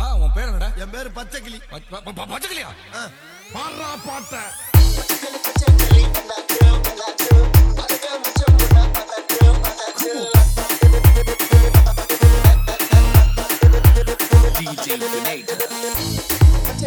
உன் பேர் என்னடா என் பேரு பச்சைக்கிளி ப- ப- ப- பச்சைக்கிளியா ஆ. பாடுறா பாட்ட DJ Grenade.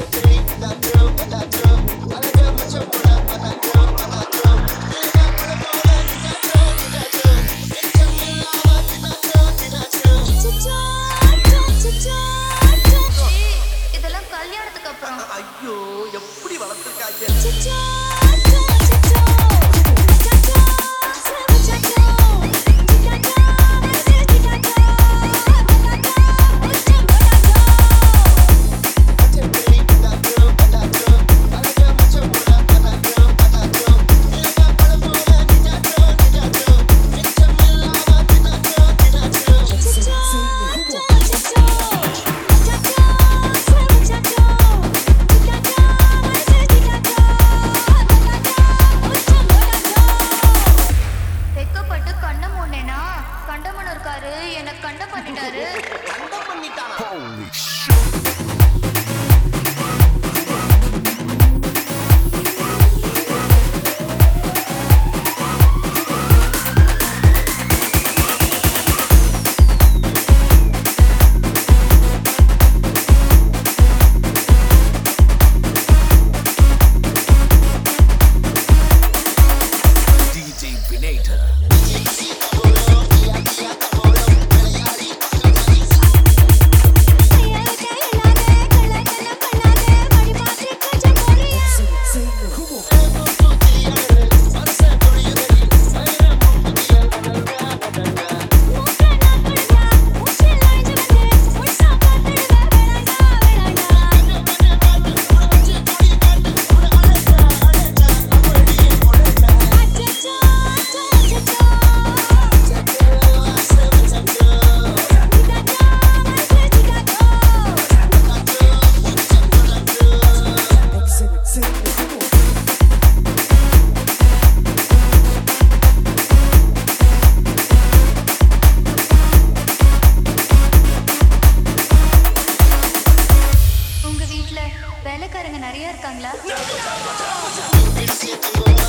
இதெல்லாம் கல்யாணத்துக்கு அப்புறம் ஐயோ எப்படி வளர்த்துருக்காங்க வெக்கப்பட்டு கண்ண மூடனேனா கண்டமன் இருக்காரு எனக்கு கண்ட பண்ணிட்டாரு கண்டம் பண்ணிட்டானா Holy shit. DJ Grenade. உங்க வீட்ல வேலைக்காரங்க நிறைய இருக்காங்களா